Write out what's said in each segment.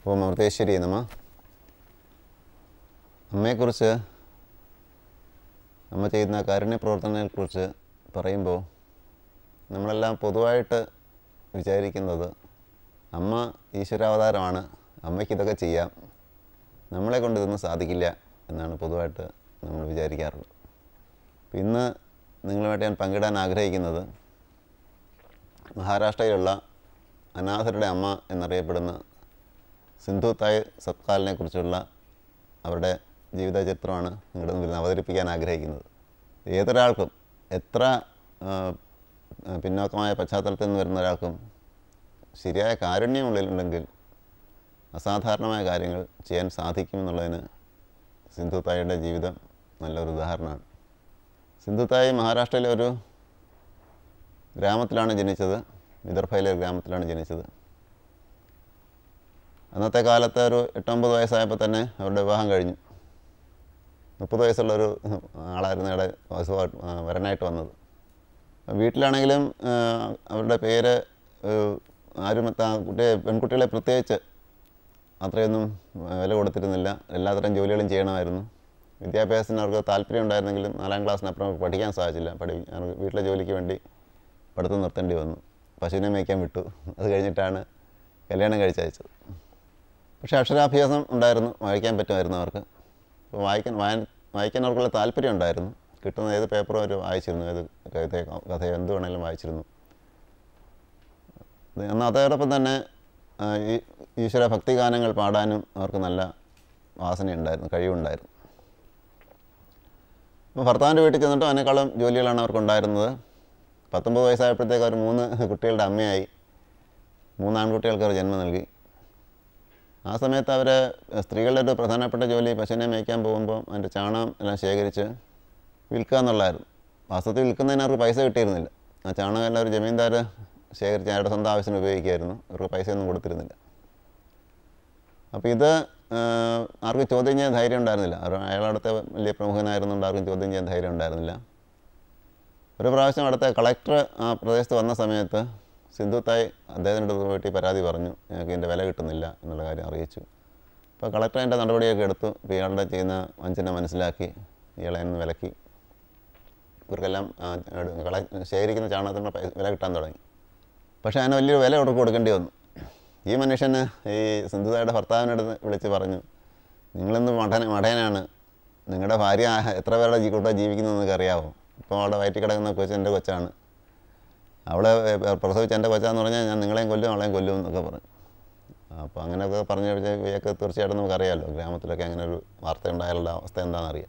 ഓം അമൃതേശ്വരി നമ അമ്മയെക്കുറിച്ച് അമ്മ ചെയ്യുന്ന കാരുണ്യ പ്രവർത്തനങ്ങളെക്കുറിച്ച് പറയുമ്പോൾ നമ്മളെല്ലാം പൊതുവായിട്ട് വിചാരിക്കുന്നത് അമ്മ ഈശ്വരാവതാരമാണ് അമ്മയ്ക്ക് ഇതൊക്കെ ചെയ്യാം നമ്മളെ കൊണ്ട് ഇതൊന്നും സാധിക്കില്ല എന്നാണ് പൊതുവായിട്ട് നമ്മൾ വിചാരിക്കാറുള്ളത് അപ്പോൾ ഇന്ന് നിങ്ങളുമായിട്ട് ഞാൻ പങ്കിടാൻ ആഗ്രഹിക്കുന്നത് മഹാരാഷ്ട്രയിലുള്ള അനാഥരുടെ അമ്മ എന്നറിയപ്പെടുന്ന സിന്ധു തായ് സത്കാലിനെ കുറിച്ചുള്ള അവരുടെ ജീവിത ചിത്രമാണ് നിങ്ങളുടെ മുമ്പിൽ അവതരിപ്പിക്കാൻ ആഗ്രഹിക്കുന്നത് ഏതൊരാൾക്കും എത്ര ആ, ആ, പിന്നോക്കമായ പശ്ചാത്തലത്തിൽ നിന്ന് വരുന്ന ഒരാൾക്കും ശരിയായ കാരുണ്യം ഉള്ളിലുണ്ടെങ്കിൽ അസാധാരണമായ കാര്യങ്ങൾ ചെയ്യാൻ സാധിക്കുമെന്നുള്ളതിന് സിന്ധു തായിയുടെ ജീവിതം നല്ലൊരു ഉദാഹരണമാണ് സിന്ധു തായി മഹാരാഷ്ട്രയിലെ ഒരു ഗ്രാമത്തിലാണ് ജനിച്ചത് വിദർഭയിലെ ഒരു ഗ്രാമത്തിലാണ് ജനിച്ചത് അന്നത്തെ കാലത്ത് ഒരു എട്ടൊമ്പത് വയസ്സായപ്പോൾ തന്നെ അവരുടെ വിവാഹം കഴിഞ്ഞു മുപ്പത് വയസ്സുള്ളൊരു ആളായിരുന്നു ഇവിടെ വയസ്സുമായിട്ട് വരനായിട്ട് വന്നത് വീട്ടിലാണെങ്കിലും ആ, അവരുടെ പേര് ഏഹ്, ആരും എത്താ കുട്ടിയെ പെൺകുട്ടികളെ പ്രത്യേകിച്ച് അത്രയൊന്നും വില കൊടുത്തിരുന്നില്ല എല്ലാത്തരം ജോലികളും ചെയ്യണമായിരുന്നു വിദ്യാഭ്യാസത്തിന് അവർക്ക് താല്പര്യം ഉണ്ടായിരുന്നെങ്കിലും നാലാം ക്ലാസ്സിനപ്പുറം അവർക്ക് പഠിക്കാൻ സാധിച്ചില്ല പഠി അവർക്ക് വീട്ടിലെ ജോലിക്ക് വേണ്ടി പഠിത്തം നിർത്തേണ്ടി വന്നു പശുവിനെ മേയ്ക്കാൻ വിട്ടു അത് കഴിഞ്ഞിട്ടാണ് കല്യാണം കഴിച്ചയച്ചത് പക്ഷേ അക്ഷരാഭ്യാസം ഉണ്ടായിരുന്നു വായിക്കാൻ പറ്റുമായിരുന്നു അവർക്ക് അപ്പോൾ വായിക്കാൻ വായന വായിക്കാൻ അവർക്കുള്ള താല്പര്യം ഉണ്ടായിരുന്നു കിട്ടുന്ന ഏത് പേപ്പറും അവർ വായിച്ചിരുന്നു ഏത് കവിതയോ കഥയോ എന്ത് വേണമെങ്കിലും വായിച്ചിരുന്നു ഇത് എന്നാൽ അതോടൊപ്പം തന്നെ ആ, ഈ ഈശ്വര ഭക്തിഗാനങ്ങൾ പാടാനും അവർക്ക് നല്ല വാസനയുണ്ടായിരുന്നു കഴിവുണ്ടായിരുന്നു അപ്പോൾ ഭർത്താവിൻ്റെ വീട്ടിൽ ചെന്നിട്ടും അതിനേക്കാളും ജോലികളാണ് അവർക്കുണ്ടായിരുന്നത് പത്തൊമ്പത് വയസ്സായപ്പോഴത്തേക്ക് അവർ മൂന്ന് കുട്ടികളുടെ അമ്മയായി മൂന്ന് ആൺകുട്ടികൾക്ക് അവർ ജന്മം നൽകി ആ സമയത്ത് അവർ സ്ത്രീകളുടെ ഒരു പ്രധാനപ്പെട്ട ജോലി പശുവിനെ മേയ്ക്കാൻ പോകുമ്പോൾ അതിൻ്റെ ചാണകം എല്ലാം ശേഖരിച്ച് വിൽക്കുക എന്നുള്ളതായിരുന്നു വാസ്തവത്തിൽ വിൽക്കുന്നതിന് അവർക്ക് പൈസ കിട്ടിയിരുന്നില്ല ആ ചാണകം എല്ലാം ഒരു ജമീന്ദാർ ശേഖരിച്ച് അയാളുടെ സ്വന്തം ആവശ്യത്തിന് ഉപയോഗിക്കുമായിരുന്നു അവർക്ക് പൈസയൊന്നും കൊടുത്തിരുന്നില്ല അപ്പോൾ ഇത് ആ, ആർക്കും ചോദ്യം ചെയ്യാൻ ധൈര്യം ഉണ്ടായിരുന്നില്ല അവർ അയാളടുത്ത വലിയ പ്രമുഖനായിരുന്നുകൊണ്ട് ആർക്കും ചോദ്യം ചെയ്യാൻ ധൈര്യം ഉണ്ടായിരുന്നില്ല ഒരു പ്രാവശ്യം അവിടുത്തെ കളക്ടർ ആ പ്രദേശത്ത് വന്ന സമയത്ത് സിന്ധു തായ് അദ്ദേഹത്തിൻ്റെ അടുത്ത് പോയിട്ട് ഈ പരാതി പറഞ്ഞു ഞങ്ങൾക്ക് ഇതിൻ്റെ വില കിട്ടുന്നില്ല എന്നുള്ള കാര്യം അറിയിച്ചു അപ്പോൾ കളക്ടർ അതിൻ്റെ നടപടിയൊക്കെ എടുത്തു ഇപ്പോൾ ഇയാളുടെ ചെയ്യുന്ന വഞ്ചന മനസ്സിലാക്കി ഇയാളെ നിന്ന് വിലക്കി ഇവർക്കെല്ലാം ആ, എടു- കള ശേഖരിക്കുന്ന ചാണകത്തിന് പൈസ വില കിട്ടാൻ തുടങ്ങി പക്ഷേ അതിന് വലിയൊരു വില അവർക്ക് കൊടുക്കേണ്ടി വന്നു ഈ മനുഷ്യന് ഈ സിന്ധുതായുടെ ഭർത്താവിനടുത്ത് വിളിച്ച് പറഞ്ഞു നിങ്ങളിന്ന് മഠന മഠയനാണ് നിങ്ങളുടെ ഭാര്യ എത്ര പേരുടെ ജീ കൂട്ടം ജീവിക്കുന്നത് നിങ്ങൾക്ക് അറിയാമോ ഇപ്പോൾ അവിടെ വയറ്റിൽ കിടക്കുന്ന കൊച്ചു എൻ്റെ കൊച്ചാണ് അവളെ ഏ, പ്രസവിച്ച എൻ്റെ കൊച്ചാന്ന് പറഞ്ഞാൽ ഞാൻ നിങ്ങളെയും കൊല്ലും അവളെയും കൊല്ലും എന്നൊക്കെ പറഞ്ഞു അപ്പോൾ അങ്ങനെയൊക്കെ പറഞ്ഞു കഴിഞ്ഞാൽ ഇവയൊക്കെ തീർച്ചയായിട്ടും നമുക്കറിയാമല്ലോ ഗ്രാമത്തിലൊക്കെ അങ്ങനെ ഒരു വാർത്ത ഉണ്ടായാലുള്ള അവസ്ഥ എന്താണെന്നറിയാം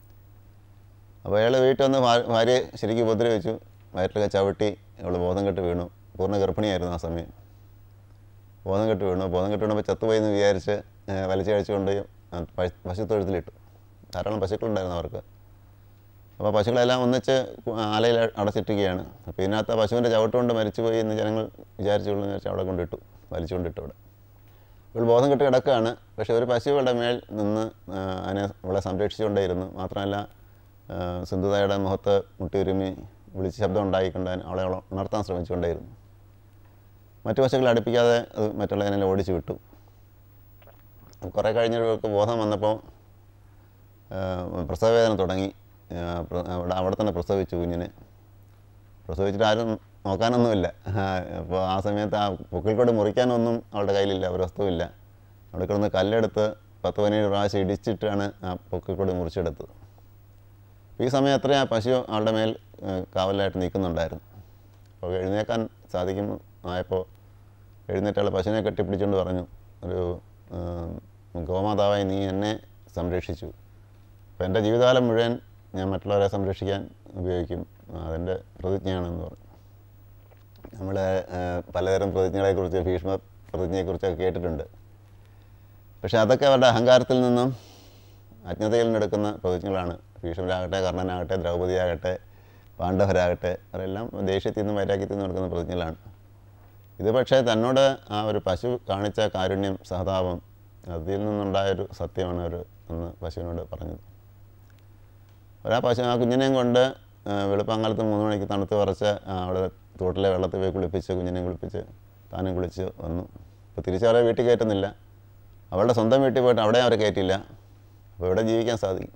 അപ്പോൾ അയാൾ വീട്ടിൽ വന്ന് ഭാ- ഭാര്യയെ ശരിക്കും ഉപദ്രവിച്ചു വയറ്റിലൊക്കെ ചവിട്ടി അവൾ ബോധം കെട്ട് വീണു പൂർണ്ണ ഗർഭിണിയായിരുന്നു ആ സമയം ബോധം കെട്ട് വീണു ബോധം കെട്ട് വീണപ്പോൾ ചത്തുപോയി എന്ന് വിചാരിച്ച് ഏഹ്, വലിച്ചു കഴിച്ചുകൊണ്ട് പശുത്തൊഴുത്തിലിട്ടു ധാരാളം പശുക്കളുണ്ടായിരുന്നു അവർക്ക് അപ്പോൾ പശുക്കളെല്ലാം ഒന്നിച്ച് കു- ആലയിൽ അടച്ചിട്ടിരിക്കുകയാണ് അപ്പോൾ ഇതിനകത്ത് പശുവിൻ്റെ ചവിട്ടുകൊണ്ട് മരിച്ചുപോയി എന്ന് ജനങ്ങൾ വിചാരിച്ചുള്ളൂ എന്ന് വെച്ചാൽ അവിടെ കൊണ്ടിട്ടു വലിച്ചുകൊണ്ടിട്ടു അവിടെ ഇവൾ ബോധം കെട്ട് കിടക്കുകയാണ് പക്ഷേ ഒരു പശുവിടെ മേൽ നിന്ന് ആ, അതിനെ അവളെ സംരക്ഷിച്ചുകൊണ്ടേയിരുന്നു മാത്രമല്ല ആ, സിന്ധുതായുടെ മുഖത്ത് മുട്ടിയുരുമി വിളിച്ച് ശബ്ദം ഉണ്ടാക്കിക്കൊണ്ട് അതിനെ- അവളെ അവളെ ഉണർത്താൻ ശ്രമിച്ചുകൊണ്ടേയിരുന്നു മറ്റു പശുക്കളെ അടുപ്പിക്കാതെ അത് മറ്റുള്ളതിനെ ഓടിച്ചു വിട്ടു കുറേ കഴിഞ്ഞവർക്ക് ബോധം വന്നപ്പോൾ ആ, പ്രസവവേദന തുടങ്ങി ആ, പ്ര- അവിടെ അവിടെ തന്നെ പ്രസവിച്ചു കുഞ്ഞിനെ പ്രസവിച്ചിട്ട് ആരും നോക്കാനൊന്നുമില്ല അപ്പോൾ ആ സമയത്ത് ആ പൊക്കിൾക്കൊടി മുറിക്കാനൊന്നും അവളുടെ കയ്യിലില്ല ഒരു വസ്തുവില്ല അവിടെ കിടന്ന് കല്ലെടുത്ത് പത്ത് പതിനേഴ് പ്രാവശ്യം ഇടിച്ചിട്ടാണ് ആ പൊക്കിൾക്കൊടി മുറിച്ചെടുത്തത് അപ്പോൾ ഈ സമയം അത്രയും ആ പശു അവളുടെ മേൽ ആ, കാവലായിട്ട് നിൽക്കുന്നുണ്ടായിരുന്നു അപ്പോൾ എഴുന്നേക്കാൻ സാധിക്കും ആയപ്പോൾ എഴുന്നേറ്റുള്ള പശുവിനെ കെട്ടിപ്പിടിച്ചുകൊണ്ട് പറഞ്ഞു ഒരു ആ, ഗോമാതാവായി നീ എന്നെ സംരക്ഷിച്ചു അപ്പോൾ എൻ്റെ ജീവിതകാലം മുഴുവൻ ഞാൻ മറ്റുള്ളവരെ സംരക്ഷിക്കാൻ ഉപയോഗിക്കും അതെൻ്റെ പ്രതിജ്ഞയാണെന്ന് പറഞ്ഞു നമ്മൾ പലതരം പ്രതിജ്ഞകളെക്കുറിച്ച് ഭീഷ്മ പ്രതിജ്ഞയെക്കുറിച്ചൊക്കെ കേട്ടിട്ടുണ്ട് പക്ഷേ അതൊക്കെ അവരുടെ അഹങ്കാരത്തിൽ നിന്നും അജ്ഞതയിൽ നിന്നെടുക്കുന്ന പ്രതിജ്ഞകളാണ് ഭീഷ്മരാകട്ടെ കർണനാകട്ടെ ദ്രൗപതിയാകട്ടെ പാണ്ഡവരാകട്ടെ അവരെല്ലാം ദേഷ്യത്തിൽ നിന്നും വൈരാഗ്യത്തിൽ നിന്നും എടുക്കുന്ന പ്രതിജ്ഞകളാണ് ഇത് പക്ഷേ തന്നോട് ആ ഒരു പശു കാണിച്ച കാരുണ്യം സഹതാപം അതിൽ നിന്നുണ്ടായൊരു സത്യമാണ് അവർ അന്ന് പശുവിനോട് പറഞ്ഞത് ഒരാ പശു ആ കുഞ്ഞിനെയും കൊണ്ട് ആ, വെളുപ്പാങ്കാലത്ത് മൂന്ന് മണിക്ക് തണുത്ത് പറച്ച് ആ, അവിടെ തോട്ടിലെ വെള്ളത്തിൽ പോയി കുളിപ്പിച്ച് കുഞ്ഞിനെ കുളിപ്പിച്ച് താനും കുളിച്ച് വന്നു അപ്പോൾ തിരിച്ച് അവരെ വീട്ടിൽ കയറ്റുന്നില്ല അവളുടെ സ്വന്തം വീട്ടിൽ പോയിട്ട് അവിടെ അവരെ കയറ്റില്ല അപ്പോൾ ഇവിടെ ജീവിക്കാൻ സാധിക്കും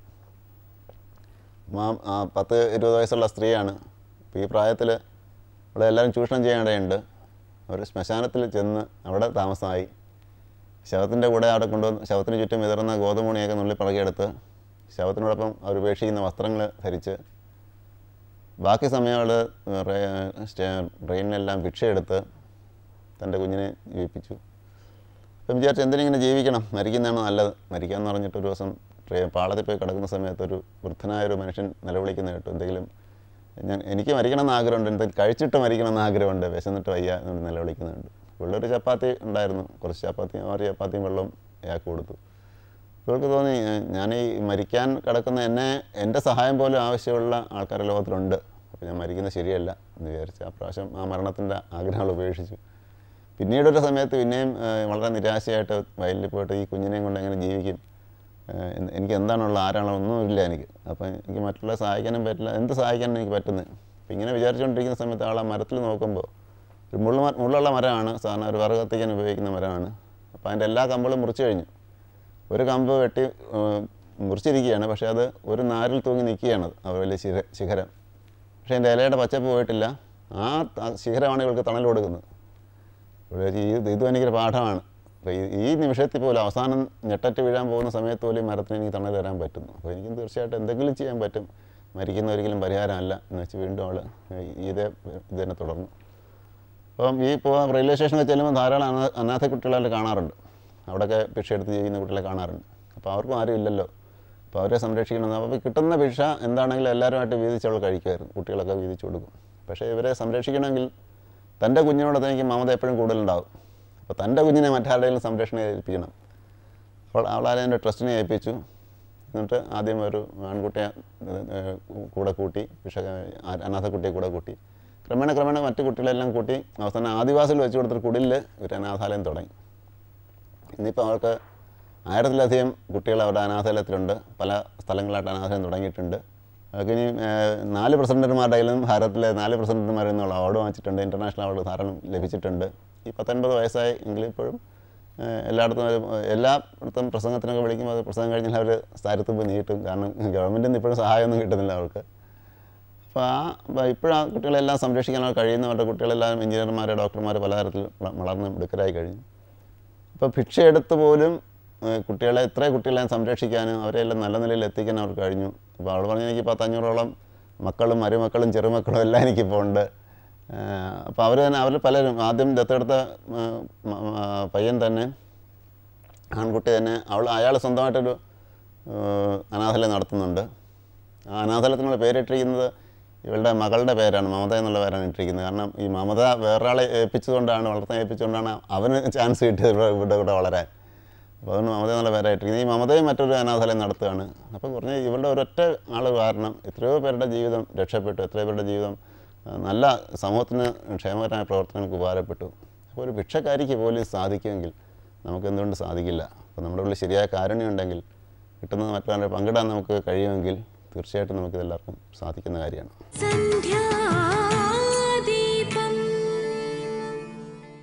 മാം ആ പത്ത് ഇരുപത് വയസ്സുള്ള സ്ത്രീയാണ് അപ്പോൾ ഈ പ്രായത്തിൽ അവളെ എല്ലാവരും ചൂഷണം ചെയ്യാനിടയുണ്ട് അവർ ശ്മശാനത്തിൽ ചെന്ന് അവിടെ താമസമായി ശവത്തിൻ്റെ കൂടെ അവിടെ കൊണ്ടുവന്ന് ശവത്തിന് ചുറ്റും വിതറുന്ന ഗോതമണിയൊക്കെ നുള്ളി പറകിയെടുത്ത് ശവത്തിനോടൊപ്പം അവർ ഉപേക്ഷിക്കുന്ന വസ്ത്രങ്ങൾ ധരിച്ച് ബാക്കി സമയം അവൾ ട്രെയിനിനെല്ലാം ഭിക്ഷയെടുത്ത് തൻ്റെ കുഞ്ഞിനെ ജീവിപ്പിച്ചു അപ്പം വിചാരിച്ചു എന്തിനിങ്ങനെ ജീവിക്കണം മരിക്കുന്നതാണ് നല്ലത് മരിക്കാമെന്ന് പറഞ്ഞിട്ട് ഒരു ദിവസം ട്രെയിൻ പാളത്തിൽ പോയി കിടക്കുന്ന സമയത്ത് ഒരു വൃദ്ധനായ ഒരു മനുഷ്യൻ നിലവിളിക്കുന്ന കേട്ടു എന്തെങ്കിലും ഞാൻ എനിക്ക് മരിക്കണം എന്ന് ആഗ്രഹമുണ്ട് എന്തെങ്കിലും കഴിച്ചിട്ട് മരിക്കണം എന്ന് ആഗ്രഹമുണ്ട് വിശന്നിട്ട് വയ്യ എന്ന് നിലവിളിക്കുന്നുണ്ട് ഉള്ളൊരു ചപ്പാത്തി ഉണ്ടായിരുന്നു കുറച്ച് ചപ്പാത്തിയും ആറ് ചപ്പാത്തിയും വെള്ളവും അയാൾക്ക് കൊടുത്തു ഇവൾക്ക് തോന്നി ഏഹ്, ഞാൻ ഈ മരിക്കാൻ കിടക്കുന്ന എന്നെ എൻ്റെ സഹായം പോലും ആവശ്യമുള്ള ആൾക്കാർ ലോകത്തിലുണ്ട് അപ്പോൾ ഞാൻ മരിക്കുന്നത് ശരിയല്ല എന്ന് വിചാരിച്ചു ആ പ്രാവശ്യം ആ മരണത്തിൻ്റെ ആഗ്രഹങ്ങൾ ഉപേക്ഷിച്ചു പിന്നീടൊരു സമയത്ത് പിന്നെയും ഏഹ്, വളരെ നിരാശയായിട്ട് വയലിൽ പോയിട്ട് ഈ കുഞ്ഞിനെയും കൊണ്ട് എങ്ങനെ ജീവിക്കും ഏഹ്, എന്ത്- എനിക്ക് എന്താണുള്ള ആരാണോ ഒന്നുമില്ല എനിക്ക് അപ്പം എനിക്ക് മറ്റുള്ള സഹായിക്കാനും പറ്റില്ല എന്ത് സഹായിക്കാനും എനിക്ക് പറ്റുന്നത് അപ്പം ഇങ്ങനെ വിചാരിച്ചുകൊണ്ടിരിക്കുന്ന സമയത്ത് ആൾ ആ മരത്തിൽ നോക്കുമ്പോൾ ഒരു മുള്ള മ- മുള്ളുള്ള മരമാണ് സാധാരണ ഒരു വിറക് കത്തിക്കാൻ ഉപയോഗിക്കുന്ന മരമാണ് അപ്പോൾ അതിൻ്റെ എല്ലാ കമ്പുകളും മുറിച്ച് കഴിഞ്ഞു ഒരു കമ്പ് വെട്ടി ഏഹ്, മുറിച്ചിരിക്കുകയാണ് പക്ഷേ അത് ഒരു നാരിൽ തൂങ്ങി നിൽക്കുകയാണ് അത് ആ വലിയ ശിഖ ശിഖരം പക്ഷേ അതിൻ്റെ ഇലയുടെ പച്ചപ്പ് പോയിട്ടില്ല ആ ത- ശിഖരമാണ് ഇവൾക്ക് തണൽ കൊടുക്കുന്നത് ഇവിടെ വെച്ച് ഈ ഇത് എനിക്കൊരു പാഠമാണ് അപ്പോൾ ഈ ഈ നിമിഷത്തിൽ പോലും അവസാനം ഞെട്ടറ്റ് വീഴാൻ പോകുന്ന സമയത്ത് പോലും ഈ മരത്തിന് എനിക്ക് തണൽ തരാൻ പറ്റുന്നു അപ്പോൾ എനിക്കും തീർച്ചയായിട്ടും എന്തെങ്കിലും ചെയ്യാൻ പറ്റും മരിക്കുന്ന ഒരിക്കലും പരിഹാരമല്ല എന്ന് വെച്ച് വീണ്ടും അവൾ ഇതേ ഇത് തന്നെ തുടർന്നു അപ്പം ഈ പോകുന്ന റെയിൽവേ സ്റ്റേഷനിൽ ചെല്ലുമ്പോൾ ധാരാളം അനാ അനാഥ കുട്ടികളെ കാണാറുണ്ട് അവിടെയൊക്കെ ഭിക്ഷ എടുത്ത് ജീവിക്കുന്ന കുട്ടികളെ കാണാറുണ്ട് അപ്പോൾ അവർക്കും ആരും ഇല്ലല്ലോ അപ്പോൾ അവരെ സംരക്ഷിക്കണം അപ്പോൾ കിട്ടുന്ന ഭിക്ഷ എന്താണെങ്കിലും എല്ലാവരുമായിട്ട് വീതിച്ച് അവൾ കഴിക്കുമായിരുന്നു കുട്ടികളൊക്കെ വീതിച്ച് കൊടുക്കും പക്ഷേ ഇവരെ സംരക്ഷിക്കണമെങ്കിൽ തൻ്റെ കുഞ്ഞിനോട് തനിക്ക് മമത എപ്പോഴും കൂടുതലുണ്ടാവും അപ്പോൾ തൻ്റെ കുഞ്ഞിനെ മറ്റാരുടെയും സംരക്ഷണം ഏൽപ്പിക്കണം അപ്പോൾ അവൾ അതിൻ്റെ ട്രസ്റ്റിനെ ഏൽപ്പിച്ചു എന്നിട്ട് ആദ്യം ഒരു ആൺകുട്ടിയെ ഏഹ്, കൂടെ കൂട്ടി ഭിക്ഷ അനാഥ കുട്ടിയെ കൂടെ കൂട്ടി ക്രമേണ ക്രമേണ മറ്റു കുട്ടികളെല്ലാം കൂട്ടി അവസാനം ആദിവാസികൾ വെച്ച് കൊടുത്തൊരു കുടിലിൽ ഒരു അനാഥാലയം തുടങ്ങി ഇന്നിപ്പോൾ അവർക്ക് ആയിരത്തിലധികം കുട്ടികൾ അവിടെ അനാഥാലയത്തിലുണ്ട് പല സ്ഥലങ്ങളായിട്ട് അനാഥാലയം തുടങ്ങിയിട്ടുണ്ട് അവർക്ക് ഇനി ഏഹ്, നാല് പ്രസിഡന്റുമാരുടെ കയ്യിലും ഭാരതത്തിലെ നാല് പ്രസിഡന്റുമാരിൽ നിന്നുള്ള അവാർഡ് വാങ്ങിച്ചിട്ടുണ്ട് ഇൻ്റർനാഷണൽ അവാർഡ് ധാരാളം ലഭിച്ചിട്ടുണ്ട് ഈ പത്തൊൻപത് വയസ്സായി എങ്കിലും ഇപ്പോഴും ഏഹ്, എല്ലായിടത്തും ഒരു എല്ലായിടത്തും പ്രസംഗത്തിനൊക്കെ വിളിക്കുമ്പോൾ അത് പ്രസംഗം കഴിഞ്ഞാൽ അവർ സ്ഥാനത്ത് പോയി നീട്ടും കാരണം ഗവൺമെൻറ്റിൽ നിന്ന് ഇപ്പോഴും സഹായമൊന്നും കിട്ടുന്നില്ല അവർക്ക് അപ്പോൾ ആ അപ്പോൾ ഇപ്പോഴാ കുട്ടികളെല്ലാം സംരക്ഷിക്കാൻ കഴിയുന്നവരുടെ കുട്ടികളെല്ലാം എഞ്ചിനീയർമാർ ഡോക്ടർമാർ പലതരത്തിൽ വള- വളർന്ന് മിടുക്കരായി കഴിഞ്ഞു ഇപ്പോൾ ഭിക്ഷ എടുത്ത് പോലും ഏഹ്, കുട്ടികളെ ഇത്ര കുട്ടികളെ സംരക്ഷിക്കാനും അവരെല്ലാം നല്ല നിലയിൽ എത്തിക്കാൻ അവർക്ക് കഴിഞ്ഞു അപ്പോൾ അവൾ പറഞ്ഞ എനിക്ക് പത്തഞ്ഞൂറോളം മക്കളും മരുമക്കളും ചെറുമക്കളും എല്ലാം എനിക്കിപ്പോൾ ഉണ്ട് അപ്പോൾ അവർ തന്നെ അവർ പലരും ആദ്യം ദത്തെടുത്ത ഏഹ്, മ- മ- പയ്യൻ തന്നെ ആൺകുട്ടി തന്നെ അവൾ അയാൾ സ്വന്തമായിട്ടൊരു ഏഹ്, അനാഥാലയം നടത്തുന്നുണ്ട് ആ അനാഥാലയത്തിനുള്ള പേരിട്ടിരിക്കുന്നത് ഇവളുടെ മകളുടെ പേരാണ് മമത എന്നുള്ള പേരാണ് ഇട്ടിരിക്കുന്നത് കാരണം ഈ മമത വേറൊരാളെ ഏൽപ്പിച്ചതുകൊണ്ടാണ് വളർത്താൻ ഏൽപ്പിച്ചുകൊണ്ടാണ് അവന് ചാൻസ് കിട്ടിയത് ഇവിടെ ഇവിടെ കൂടെ വളരാൻ അപ്പോൾ അതുകൊണ്ട് മമത എന്നുള്ള പേരായിട്ടിരിക്കുന്നത് ഈ മമതയും മറ്റൊരു അനാഥാലയം നടത്തുകയാണ് അപ്പോൾ കുറഞ്ഞ ഇവളുടെ ഒരൊറ്റ ആൾ കാരണം എത്രയോ പേരുടെ ജീവിതം രക്ഷപ്പെട്ടു എത്രയോ പേരുടെ ജീവിതം ആ, നല്ല സമൂഹത്തിന് ക്ഷേമകരമായ പ്രവർത്തനങ്ങൾക്ക് ഉപകാരപ്പെട്ടു അപ്പോൾ ഒരു ഭിക്ഷക്കാരിക്ക് പോലും സാധിക്കുമെങ്കിൽ നമുക്ക് എന്തുകൊണ്ട് സാധിക്കില്ല അപ്പോൾ നമ്മുടെ ഉള്ളിൽ ശരിയായ കാരുണ്യം ഉണ്ടെങ്കിൽ കിട്ടുന്നത് മറ്റുള്ളവരെ പങ്കിടാൻ നമുക്ക് കഴിയുമെങ്കിൽ തീർച്ചയായിട്ടും നമുക്കിതെല്ലാവർക്കും സാധിക്കുന്ന കാര്യമാണ് സന്ധ്യ